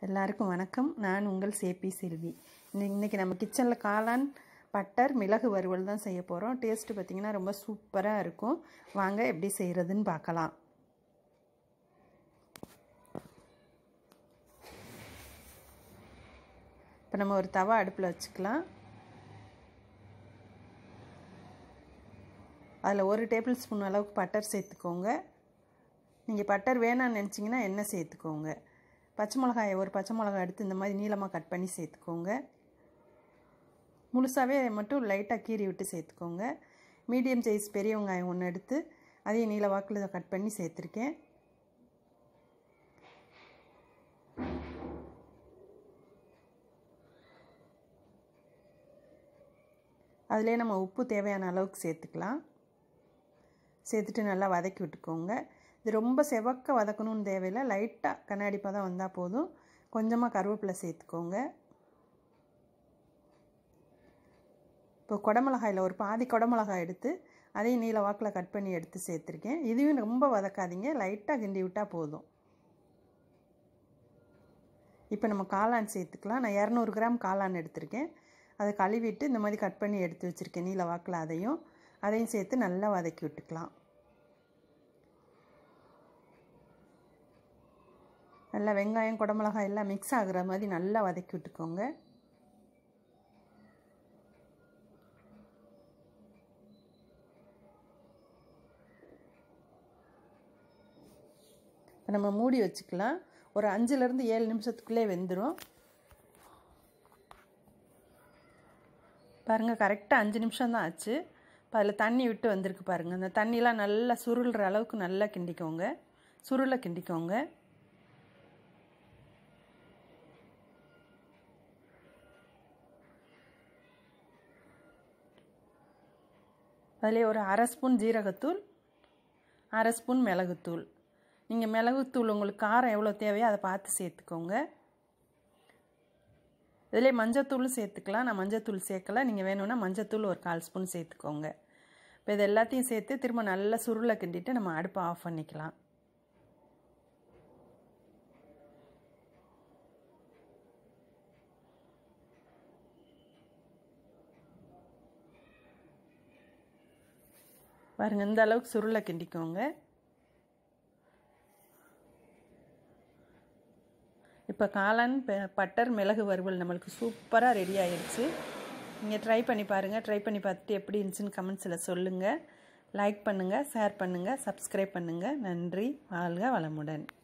எல்லாருக்கும் வணக்கம் நான் உங்கள் சேபி செல்வி இன்னை- இன்னைக்கு நம்ம கிச்சனில் காளான் பட்டர் மிளகு வறுவல் தான் செய்ய போகிறோம் டேஸ்ட்டு பார்த்திங்கன்னா ரொம்ப சூப்பராக இருக்கும் வாங்க எப்படி செய்கிறதுன்னு பார்க்கலாம் இப்போ நம்ம ஒரு தவா அடுப்பில் வச்சுக்கலாம் அதில் ஒரு டேபிள் ஸ்பூன் அளவுக்கு பட்டர் சேர்த்துக்கோங்க நீங்கள் பட்டர் வேணாம்னு நினச்சிங்கன்னா எண்ணெய் சேர்த்துக்கோங்க பச்சை மிளகாயை ஒரு பச்சை மிளகாய் எடுத்து இந்த மாதிரி நீளமாக கட் பண்ணி சேர்த்துக்கோங்க முழுசாகவே மட்டும் லைட்டாக கீறி விட்டு சேர்த்துக்கோங்க மீடியம் சைஸ் பெரிய வெங்காயம் ஒன்று எடுத்து அதையும் நீல வாக்கில் கட் பண்ணி சேர்த்துருக்கேன் அதிலே நம்ம உப்பு தேவையான அளவுக்கு சேர்த்துக்கலாம் சேர்த்துட்டு நல்லா வதக்கி விட்டுக்கோங்க இது ரொம்ப செவக்க வதக்கணும்னு தேவையில்லை லைட்டாக கண்ணாடி பதம் வந்தால் போதும் கொஞ்சமாக கருவேப்பிலை சேர்த்துக்கோங்க இப்போ குடமிளகாயில் ஒரு பாதி குடமிளகாய் எடுத்து அதையும் நீல வாக்கில் கட் பண்ணி எடுத்து சேர்த்துருக்கேன் இதையும் ரொம்ப வதக்காதீங்க லைட்டாக கிண்டி விட்டால் போதும் இப்போ நம்ம காளான் சேர்த்துக்கலாம் நான் இரநூறு கிராம் காளான் எடுத்திருக்கேன் அதை கழுவிட்டு இந்த மாதிரி கட் பண்ணி எடுத்து வச்சுருக்கேன் நீல வாக்கில் அதையும் அதையும் சேர்த்து நல்லா வதக்கி விட்டுக்கலாம் நல்லா வெங்காயம் குடமிளகாய் எல்லாம் மிக்ஸ் ஆகுற மாதிரி நல்லா வதக்கி விட்டுக்கோங்க இப்போ நம்ம மூடி வச்சுக்கலாம் ஒரு அஞ்சுலேருந்து ஏழு நிமிஷத்துக்குள்ளே வெந்துடும் பாருங்கள் கரெக்டாக அஞ்சு நிமிஷம் தான் ஆச்சு இப்போ அதில் தண்ணி விட்டு வந்திருக்கு பாருங்கள் அந்த தண்ணிலாம் நல்லா சுருள்ற அளவுக்கு நல்லா கிண்டிக்கோங்க சுருளை கிண்டிக்கோங்க அதிலே ஒரு அரை ஸ்பூன் ஜீரகத்தூள் அரை ஸ்பூன் மிளகுத்தூள் நீங்கள் மிளகுத்தூள் உங்களுக்கு காரம் எவ்வளோ தேவையோ அதை பார்த்து சேர்த்துக்கோங்க இதிலே மஞ்சத்தூளும் சேர்த்துக்கலாம் நான் மஞ்சத்தூள் சேர்க்கல நீங்கள் வேணும்னா மஞ்சத்தூள் ஒரு கால் ஸ்பூன் சேர்த்துக்கோங்க இப்போ இது எல்லாத்தையும் சேர்த்து திரும்ப நல்லா சுருளை கிண்டிட்டு நம்ம அடுப்பை ஆஃப் பண்ணிக்கலாம் பாருங்கள் இந்த அளவுக்கு சுருளை கிண்டிக்கோங்க இப்போ காளான் பட்டர் மிளகு வறுவல் நம்மளுக்கு சூப்பராக ரெடி ஆயிடுச்சு நீங்கள் ட்ரை பண்ணி பாருங்கள் ட்ரை பண்ணி பார்த்துட்டு எப்படி இருந்துச்சுன்னு கமெண்ட்ஸில் சொல்லுங்கள் லைக் பண்ணுங்கள் ஷேர் பண்ணுங்கள் சப்ஸ்கிரைப் பண்ணுங்கள் நன்றி வாழ்க வளமுடன்